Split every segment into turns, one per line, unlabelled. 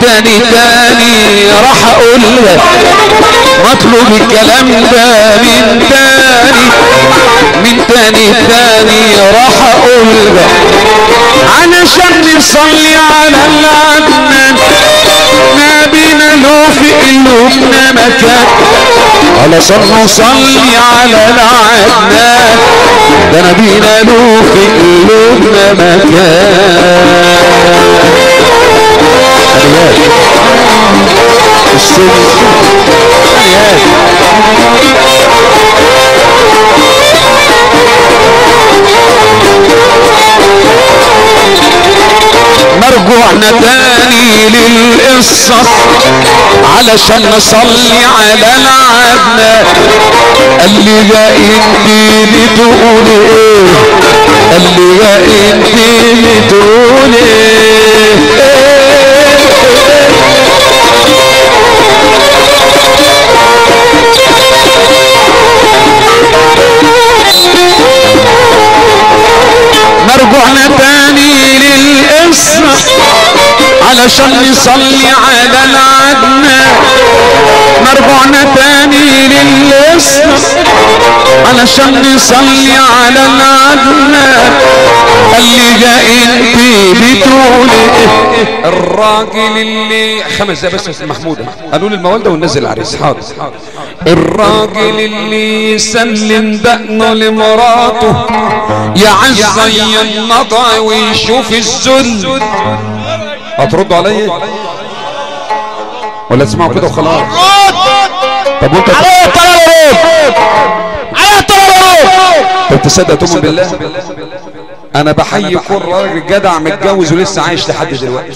تاني تاني راح اقول لك مطلوب الكلام ده من تاني من تاني تاني راح اقول لك علشان نصلي على العدنان نبينا له في قلوبنا مكان علشان نصلي على العدنان ده نبينا له في قلوبنا مكان مرجوعنا تاني للقصة علشان نصلي على العدنا قال لي يا انتي بتقول ايه قال لي يا انتي بتقول مرجوعنا تاني للقصة علشان نصلي على العدنا مرجوعنا تاني للقصة علشان نصلي على العدنا قال لي يا انتي بتقولي ايه
الراجل اللي خمس دقايق بس يا محمود قالوا لي الموالده وننزل العريس حاضر الراجل اللي يسلم دقنه لمراته يعز النضع ويشوف الذل هتردوا عليا ولا تسمعوا كده وخلاص طب وانت
عليا الطلب عليا الطلب
طب تصدق تؤمن بالله انا بحيي كل راجل جدع متجوز ولسه عايش لحد دلوقتي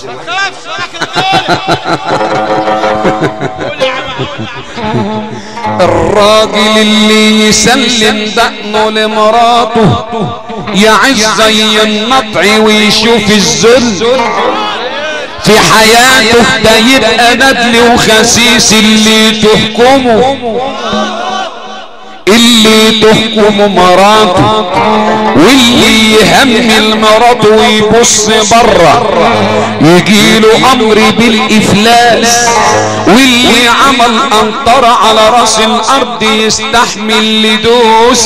الراجل اللي يسلم دقنه لمراته يعز زي النطع ويشوف الذل في حياته ده يبقى ندل وخسيس اللي تحكمه اللي تحكم مراته واللي يهمل مراته ويبص بره يجيله امر بالافلاس واللي عمل انطر على راس الارض يستحمل لدوس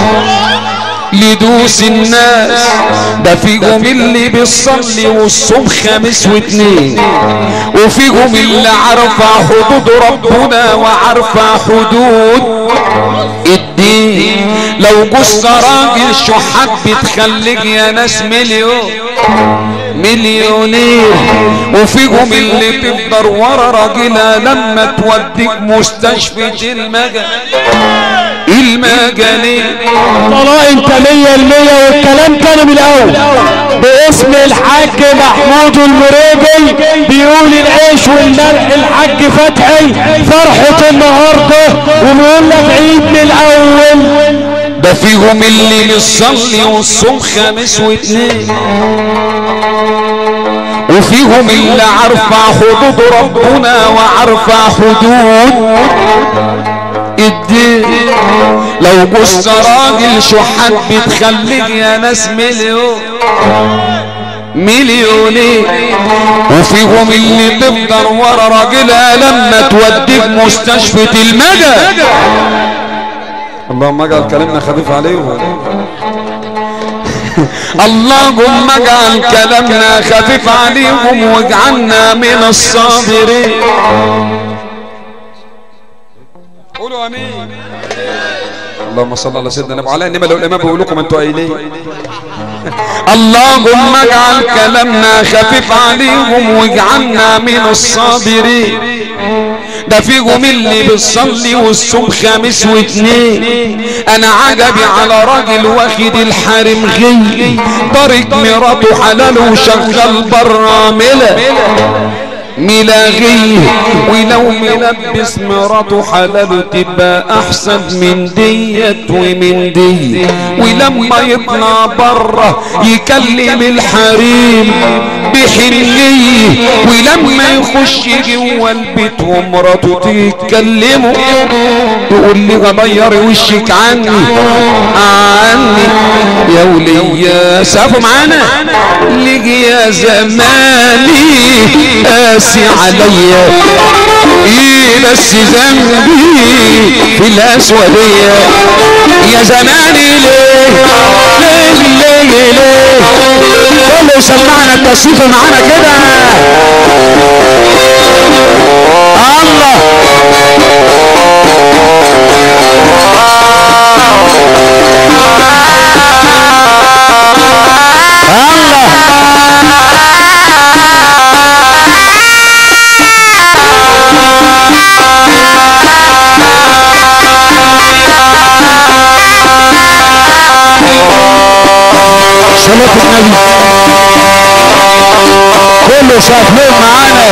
لدوس الناس ده فيهم اللي بيصلي والصوم خامس واتنين وفيهم اللي عارفة حدود ربنا وعارفة حدود الدين لو جثة راجل شحات بتخليك يا ناس مليون مليونير وفيهم اللي تفضل ورا راجلها لما توديك مستشفى المجال المجانين
والله انت مية المية والكلام كان من الاول باسم الحاج محمود المريبي بيقول العيش والملح الحاج فتحي فرحة النهاردة وبيقول لك عيد من الاول
ده فيهم اللي بيصلي والصوم خامس واتنين وفيهم اللي عارفة حدود ربنا وعارفة حدود الدين لو جثة راجل شحات بتخليك يا ناس مليون مليونين وفيهم اللي تفضل ورا راجلها لما توديك مستشفى المدى اللهم اجعل كلامنا خفيف عليهم اللهم اجعل كلامنا خفيف عليهم واجعلنا من الصابرين قولوا امين اللهم صل على سيدنا النبي على انما لو الامام بيقول لكم انتوا قايلين اللهم اجعل كلامنا خفيف عليهم واجعلنا من الصابرين ده فيهم اللي بيصلي والصوم خامس واتنين انا عجبي على راجل واخد الحرم غي طريق مراته حلال وشغال برامله ملاغي ولو ملبس مراته حلال تبقى احسن من ديت ومن دي ولما يطلع بره يكلم الحريم بحنية ولما يخش جوا البيت ومراته تتكلموا يقول لي غيري وشك عني عني يا ولية سافوا معانا لقي يا زماني قاسي عليا ايه بس ذنبي في الاسودية يا زماني ليه ليه ليه ليه كله سمعنا التصويف معانا كده الله الله
صلاة النبي كله شافلين معانا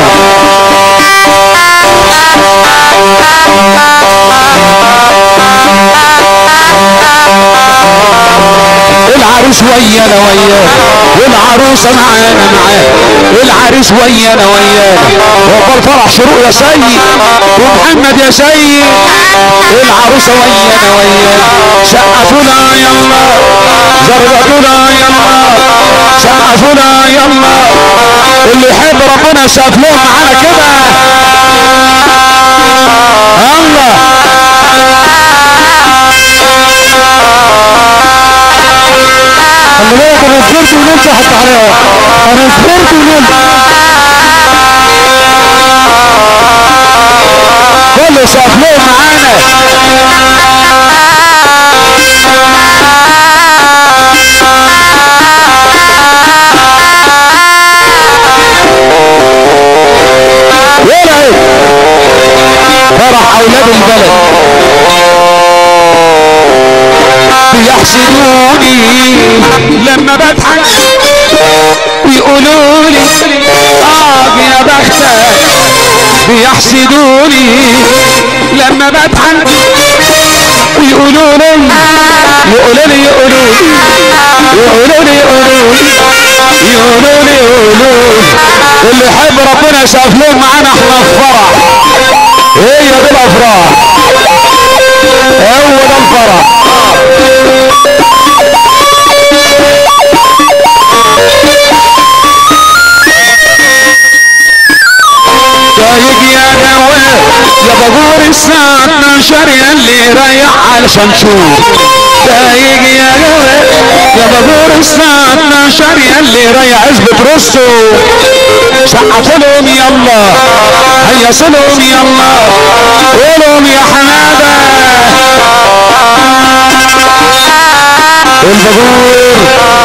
العريس ويانا ويانا والعروسه معانا معانا العريس ويانا ويانا وقال فرح شروق يا سيد ومحمد يا سيد العروسه ويانا ويانا سقفونا يلا زربتونا يلا سقفونا يلا اللي يحب ربنا سقف لهم معانا كده الله
خلي بالك انا سهرت ونمت حتى عليها انا سهرت ونمت
كله شافلوه معانا ولا ايه فرح اولاد البلد بيحسدوني لما بضحك ويقولوا لي اه يا بختك بيحسدوني لما بضحك ويقولوا لي يقولوا لي يقولوا لي يقولوا لي يقولوا لي يقولوا لي يقولوا لي اللي يحب ربنا شاف لهم معانا احنا في فرح هي دي الافراح هو ده الفرح طيب يا نوال يا بابور الساعة 12 يا اللي رايح علشان تشوف طيب يا نوال يا بابور الساعة 12 يا اللي رايح اثبت رصه سقفوا لهم يلا هيصوا لهم يلا قولهم يا حماده البابور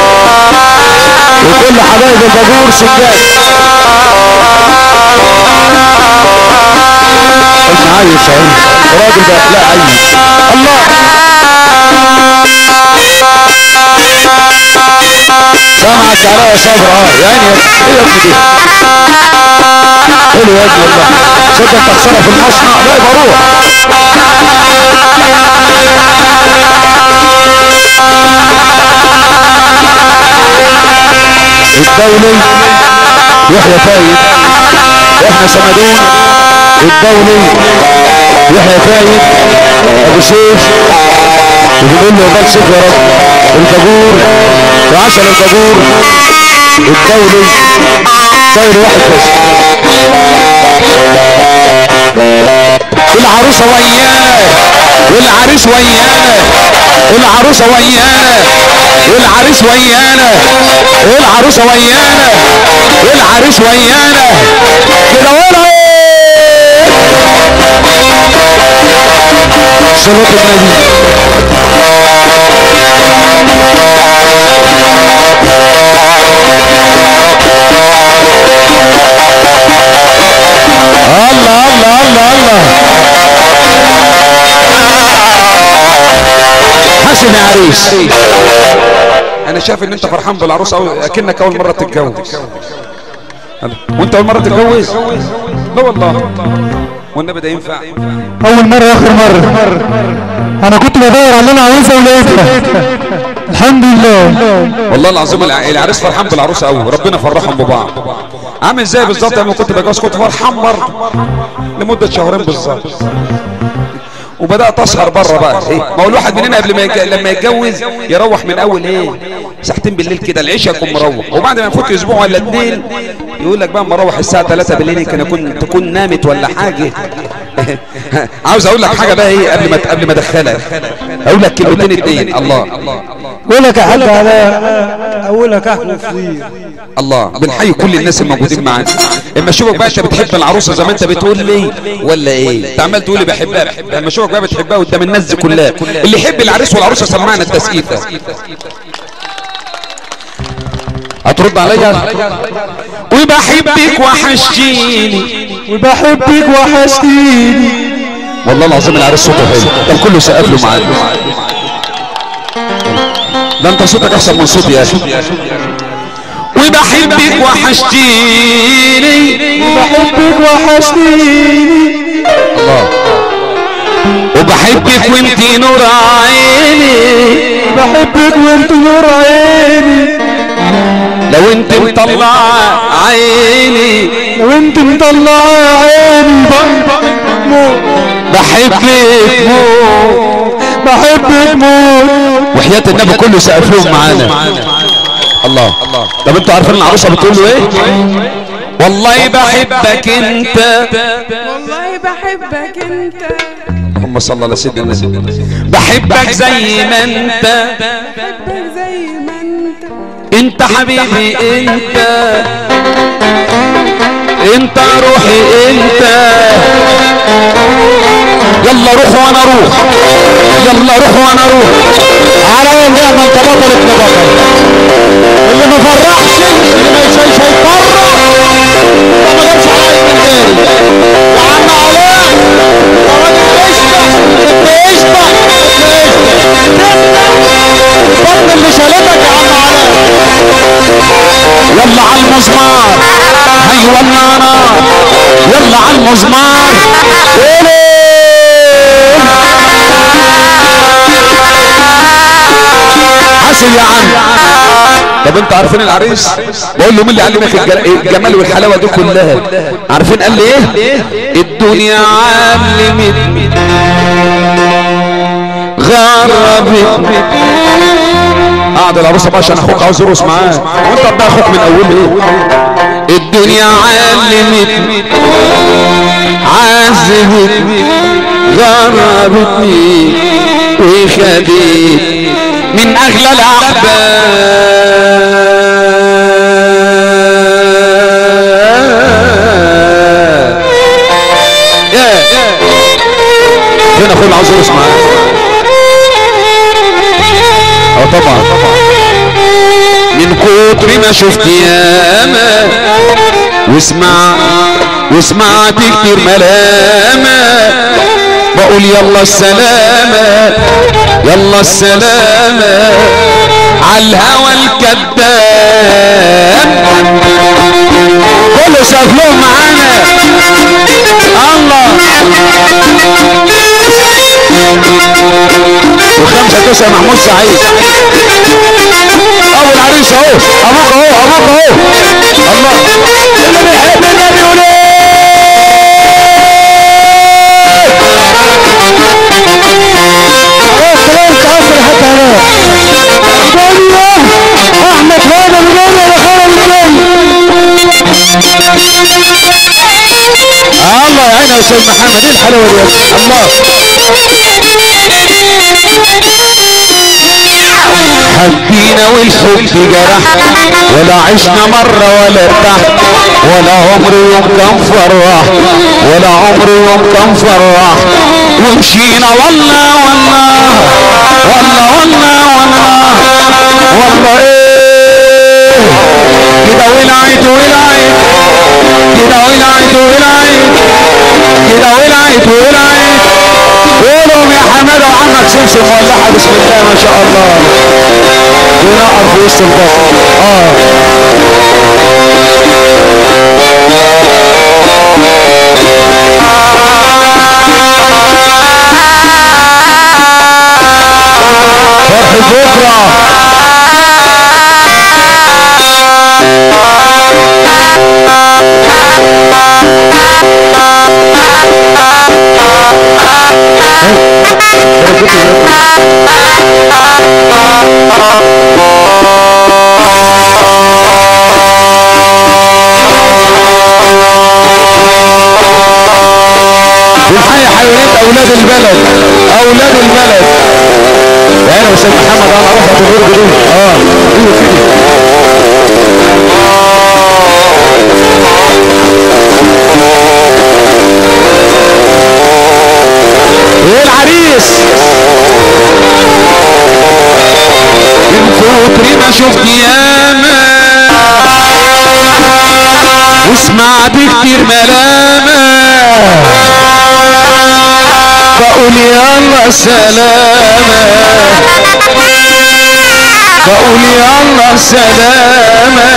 وكل حبايب البابور سجاد قلنا عايش اهو الراجل ده لا عايش الله سامعك عليا صبر اه يعني ايه يا ابني دي حلو يا ابني والله صدق تخسرها في المصنع لا يبقى روح الدولي يحيى فايد واحنا سمدون الدولي يحيى فايد ابو سيف وبنقول له بل سيف يا رب الباجور وعسل الباجور الدولي طير واحد بس العروسه ويانا والعريس ويانا العروسه ويانا والعريس ويانا والعروسه ويانا والعريس ويانا كده ولا صلاة النبي الله الله الله الله حسن يا عريس انا شايف ان انت فرحان بالعروسه أو اكنك اول مره تتجوز وانت اول مره تتجوز لا والله والنبي ده ينفع
اول مرة واخر مرة انا كنت بدور على اللي انا عاوزها ولقيتها الحمد لله
والله العظيم الع- العريس فرحان بالعروسه قوي ربنا فرحهم ببعض عامل زي بالظبط لما كنت بجوز كنت فرحان برضه لمده شهرين بالظبط وبدات اسهر بره بقى ايه ما هو الواحد مننا قبل ما يج... لما يتجوز يروح من اول ايه ساعتين بالليل كده العشاء يكون مروح وبعد ما يفوت اسبوع ولا اتنين يقول لك بقى اما اروح الساعه 3 بالليل يمكن اكون تكون نامت ولا حاجه عاوز اقول لك حاجه بقى ايه قبل ما قبل ما ادخلك اقول لك كلمتين اتنين الله
يقول لك يا حاج على اولها كحك وفطير
الله بنحيي كل الناس الموجودين معانا اما اشوفك بقى انت بتحب العروسه زي ما انت بتقول لي ولا ايه انت عمال تقول لي بحبها بحبها اما اشوفك بقى بتحبها قدام الناس دي كلها اللي يحب العريس والعروسه سمعنا التسقيف ده هترد عليا وبحبك وحشتيني
وبحبك وحشتيني
والله العظيم العريس صوته حلو طب كله سقف له معانا ده انت صوتك احسن من صوتي يا اخي وبحبك وحشتيني
وبحبك وحشتيني
الله وبحبك وانتي نور عيني
بحبك وانت نور عيني
لو انت مطلع عيني
لو انت مطلع عيني موت
بحبك موت
بحبك موت
وحياة النبي كله سقفهم معانا الله طب انتوا عارفين العروسه بتقول له ايه والله بحبك انت
والله بحبك انت
اللهم صل على سيدنا النبي بحبك زي ما انت
بحبك زي ما انت
انت حبيبي انت انت روحي انت يلا روح وانا اروح يلا روح وانا اروح
على يوم يا من تبطل ابن بطل اللي ما فرحش اللي ما يشيش هيفرح ده ما جابش عليك من تاني يا عم علاء يا راجل اشبع ابن اشبع ابن اشبع البطن اللي شالتك يا عم علاء
يلا على المزمار ايوه النار يلا على المزمار حسن يا عم طب انتوا عارفين العريس بقول له مين اللي علمك الجل- الجمال والحلاوه دي كلها عارفين قال لي ايه الدنيا علمتني غربتني قعد العروسه بقى عشان اخوك عاوز يرقص معاه وانت بقى اخوك من اول ايه الدنيا علمتني عذبتني غربتني وخدت من اغلى الاحباب يا فين اخونا عاوز يرقص معاه اه طبعا من كتر ما شفت ياما واسمع وسمعت كتير ملامة بقول يلا السلامة يلا السلامة عالهوى الكذاب كله شافلهم معانا الله وخمسة تسعة محمود سعيد اول عريس اهو ابوك اهو ابوك اهو الله اللي بيحب النبي يقول
احمد هذا الجنة وخير الجنة
الله يا عيني يا استاذ محمد ايه الحلاوه دي يا أستاذ؟ الله حبينا والحب جرح ولا عشنا مرة ولا ارتحت ولا عمر يوم كان فرح ولا عمر يوم كان فرح ومشينا والله والله والله والله والله والله ايه كده ولعت ولعت كده ولعت ولعت كده ولعت ولعت قولهم يا حماده وعمك سمسم ولعها بسم الله ما شاء الله ونقر في وسط البطن اه فرح بكره بنحيي حيوانات اولاد البلد اولاد البلد انا وسيد محمد انا اروح الغرب دي اه ايوه كده ايه العريس من كتر ما شفت ياما وسمعت كتير ملامة بقول يلا سلامة بقول يلا سلامة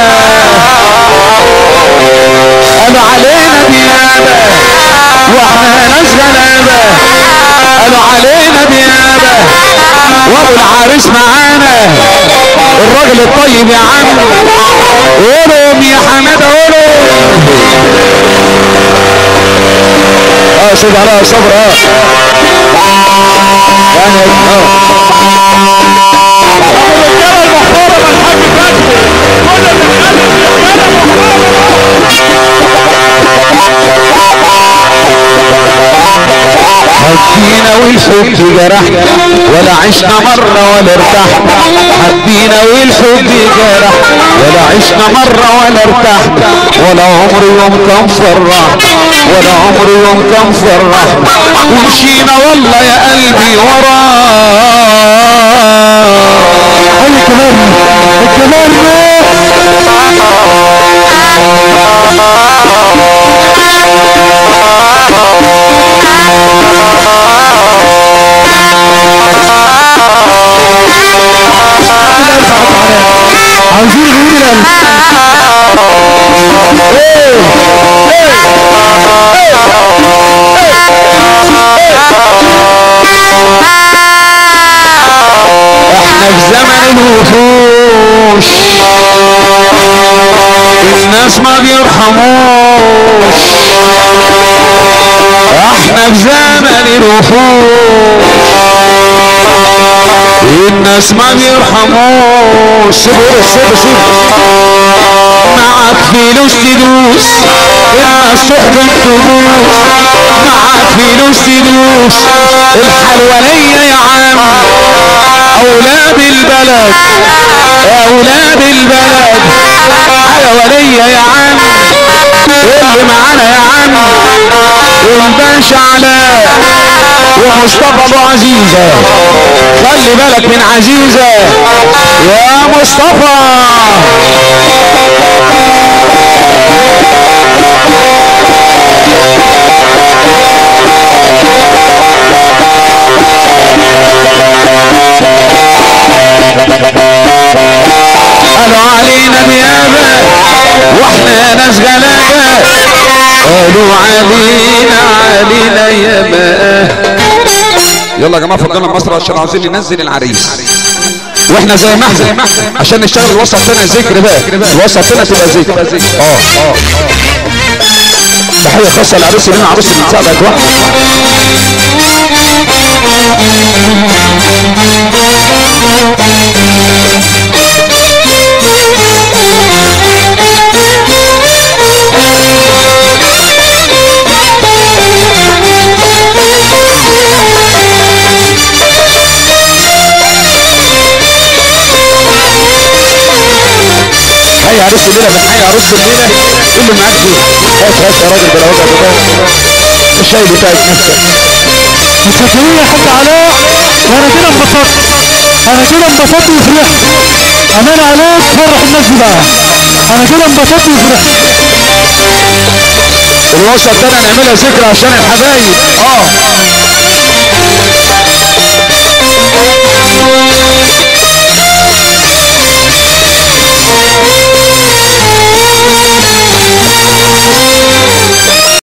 قالوا علينا ديابة واحنا ناس غلابة قالوا علينا ديابة وابو العريس معانا الراجل الطيب يا عم قولهم يا حماده قولهم اه شوف عليها صبر اه يعني اه حبينا والحب جرحنا ولا عشنا مرة ولا ارتحنا حبينا والحب جرح ولا عشنا مرة ولا ارتحنا ولا عمر يوم كان فرحنا ولا عمر يوم كان فرحنا ومشينا والله يا قلبي وراه
اي كمان الكمان عاوزين غير القلب
احنا في زمن الوحوش الناس ما بيرحموش احنا في زمن الوحوش الناس ما بيرحموش سيبوا سيبوا سيبوا معك فلوس تدوس الناس تحكم تدوس معك فلوس تدوس الحلوانية يا عم اولاد البلد اولاد البلد حلوانية يا عم اللي معانا يا عم والباشا علاء ومصطفى ابو عزيزة خلي بالك من عزيزة يا مصطفى قالوا علينا نيابة واحنا ناس غلابة قالوا علينا علينا يابا يلا يا جماعه فضلنا مصر عشان عاوزين ننزل العريس واحنا زي ما احنا عشان نشتغل الوسط لنا ذكر بقى الوسط لنا تبقى ذكر اه اه تحيه خاصه للعريس اللي عروس اللي بتساعدك واحد حي عروس الليله بنحيي عروس الليله اللي معاك دي هات هات يا راجل بلا وجع دماغ الشاي بتاعك نفسك
متفقين يا حاج علاء وانا كده انبسطت انا كده انبسطت وفرحت امان عليك فرح الناس دي بقى انا كده انبسطت وفرحت
الوسط ده نعملها ذكرى عشان الحبايب اه